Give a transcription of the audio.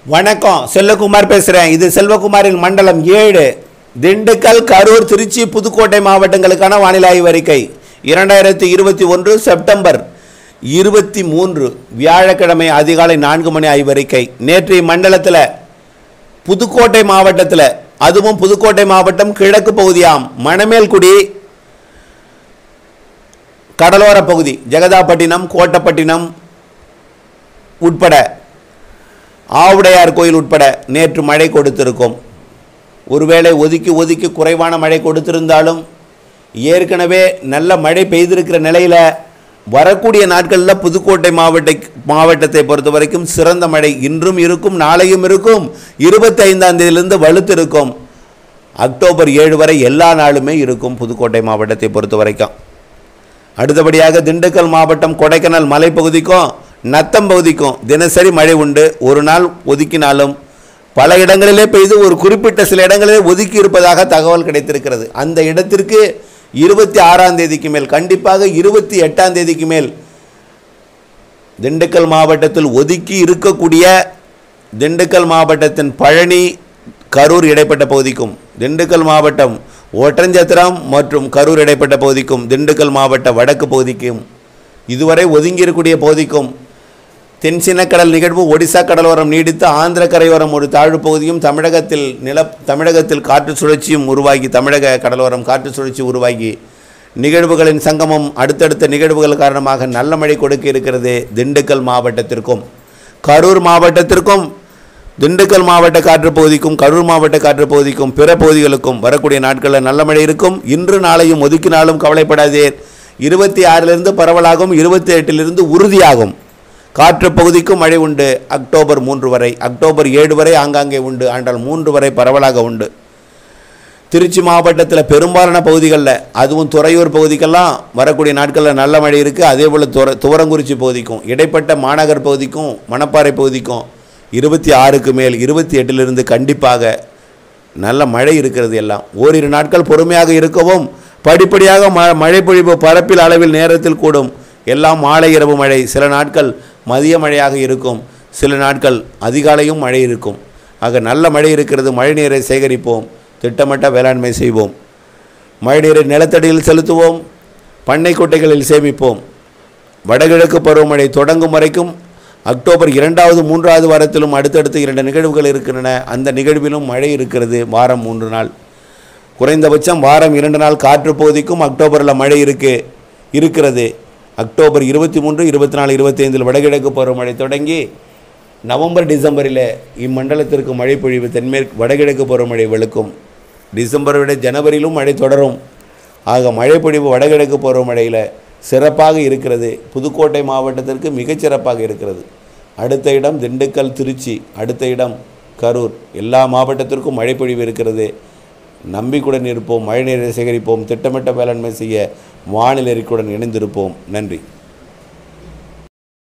வணக்கம் செல்வகுமார் பேசுகிறேன் இது செல்வகுமாரின் மண்டலம் ஏழு திண்டுக்கல் கரூர் திருச்சி புதுக்கோட்டை மாவட்டங்களுக்கான வானிலை ஆய்வறிக்கை இரண்டாயிரத்தி இருபத்தி ஒன்று செப்டம்பர் இருபத்தி மூன்று வியாழக்கிழமை அதிகாலை நான்கு மணி ஆய்வறிக்கை நேற்றைய மண்டலத்தில் புதுக்கோட்டை மாவட்டத்தில் அதுவும் புதுக்கோட்டை மாவட்டம் கிழக்கு பகுதியாம் மணமேல்குடி கடலோர பகுதி ஜெகதாப்பட்டினம் கோட்டப்பட்டினம் உட்பட ஆவுடையார் கோயில் உட்பட நேற்று மழை கொடுத்திருக்கும் ஒருவேளை ஒதுக்கி ஒதுக்கி குறைவான மழை கொடுத்திருந்தாலும் ஏற்கனவே நல்ல மழை பெய்திருக்கிற நிலையில் வரக்கூடிய நாட்களில் புதுக்கோட்டை மாவட்ட மாவட்டத்தை பொறுத்த வரைக்கும் சிறந்த மழை இன்றும் இருக்கும் நாளையும் இருக்கும் இருபத்தி ஐந்தாம் தேதியிலிருந்து வலுத்திருக்கும் அக்டோபர் ஏழு வரை எல்லா நாளுமே இருக்கும் புதுக்கோட்டை மாவட்டத்தை பொறுத்த வரைக்கும் அடுத்தபடியாக திண்டுக்கல் மாவட்டம் கொடைக்கானல் மலைப்பகுதிக்கும் நத்தம் பகுதிக்கும் தினசரி மழை உண்டு ஒரு நாள் ஒதுக்கினாலும் பல இடங்களிலே பெய்து ஒரு குறிப்பிட்ட சில இடங்களிலே ஒதுக்கி இருப்பதாக தகவல் கிடைத்திருக்கிறது அந்த இடத்திற்கு இருபத்தி ஆறாம் தேதிக்கு மேல் கண்டிப்பாக இருபத்தி எட்டாம் தேதிக்கு மேல் திண்டுக்கல் மாவட்டத்தில் ஒதுக்கி இருக்கக்கூடிய திண்டுக்கல் மாவட்டத்தின் பழனி கரூர் இடைப்பட்ட பகுதிக்கும் திண்டுக்கல் மாவட்டம் ஒட்டஞ்சத்திரம் மற்றும் கரூர் இடைப்பட்ட பகுதிக்கும் திண்டுக்கல் மாவட்ட வடக்கு பகுதிக்கும் இதுவரை ஒதுங்கி இருக்கக்கூடிய பகுதிக்கும் தென்சினக்கடல் நிகழ்வு ஒடிசா கடலோரம் நீடித்து ஆந்திர கரையோரம் ஒரு தாழ்வு பகுதியும் தமிழகத்தில் நில தமிழகத்தில் காற்று சுழற்சியும் உருவாகி தமிழக கடலோரம் காற்று சுழற்சி உருவாகி நிகழ்வுகளின் சங்கமம் அடுத்தடுத்த நிகழ்வுகள் காரணமாக நல்ல மழை கொடுக்க இருக்கிறது திண்டுக்கல் மாவட்டத்திற்கும் கரூர் மாவட்டத்திற்கும் திண்டுக்கல் மாவட்ட காற்று பகுதிக்கும் கரூர் மாவட்ட காற்று பகுதிக்கும் பிற பகுதிகளுக்கும் வரக்கூடிய நாட்களில் நல்ல மழை இருக்கும் இன்று நாளையும் ஒதுக்கினாலும் கவலைப்படாதீர் இருபத்தி ஆறிலிருந்து பரவலாகும் இருபத்தி எட்டிலிருந்து உறுதியாகும் காற்று பகுதிக்கும் மழை உண்டு அக்டோபர் மூன்று வரை அக்டோபர் ஏழு வரை ஆங்காங்கே உண்டு ஆனால் மூன்று வரை பரவலாக உண்டு திருச்சி மாவட்டத்தில் பெரும்பாலான பகுதிகளில் அதுவும் துறையூர் பகுதிக்கெல்லாம் வரக்கூடிய நாட்களில் நல்ல மழை இருக்குது அதே போல் துற துவரங்குறிச்சி பகுதிக்கும் இடைப்பட்ட மாநகர் பகுதிக்கும் மணப்பாறை பகுதிக்கும் இருபத்தி ஆறுக்கு மேல் இருபத்தி எட்டிலிருந்து கண்டிப்பாக நல்ல மழை இருக்கிறது எல்லாம் ஓரிரு நாட்கள் பொறுமையாக இருக்கவும் படிப்படியாக ம மழை பொழிவு பரப்பில் அளவில் நேரத்தில் கூடும் எல்லாம் மாலை இரவு மழை சில நாட்கள் மதிய மழையாக இருக்கும் சில நாட்கள் அதிகாலையும் மழை இருக்கும் ஆக நல்ல மழை இருக்கிறது மழை நீரை சேகரிப்போம் திட்டமிட்ட வேளாண்மை செய்வோம் மழைநீரை நிலத்தடியில் செலுத்துவோம் பண்ணை குட்டைகளில் சேமிப்போம் வடகிழக்கு பருவமழை தொடங்கும் வரைக்கும் அக்டோபர் இரண்டாவது மூன்றாவது வாரத்திலும் அடுத்தடுத்து இரண்டு நிகழ்வுகள் இருக்கின்றன அந்த நிகழ்விலும் மழை இருக்கிறது வாரம் மூன்று நாள் குறைந்தபட்சம் வாரம் இரண்டு நாள் காற்று பகுதிக்கும் அக்டோபரில் மழை இருக்கு இருக்கிறது அக்டோபர் இருபத்தி மூன்று இருபத்தி நாலு இருபத்தி ஐந்தில் வடகிழக்கு பருவமழை தொடங்கி நவம்பர் டிசம்பரில் இம்மண்டலத்திற்கு மழை பொழிவு தென்மேற்கு வடகிழக்கு பருவமழை வெளுக்கும் டிசம்பரை விட ஜனவரியிலும் மழை தொடரும் ஆக மழை பொழிவு வடகிழக்கு பருவமழையில் சிறப்பாக இருக்கிறது புதுக்கோட்டை மாவட்டத்திற்கு மிகச்சிறப்பாக இருக்கிறது அடுத்த இடம் திண்டுக்கல் திருச்சி அடுத்த இடம் கரூர் எல்லா மாவட்டத்திற்கும் மழை பொழிவு இருக்கிறது நம்பிக்கையுடன் இருப்போம் மழைநீரை சேகரிப்போம் திட்டமிட்ட வேளாண்மை செய்ய வானிலை அறிக்கையுடன் இணைந்திருப்போம் நன்றி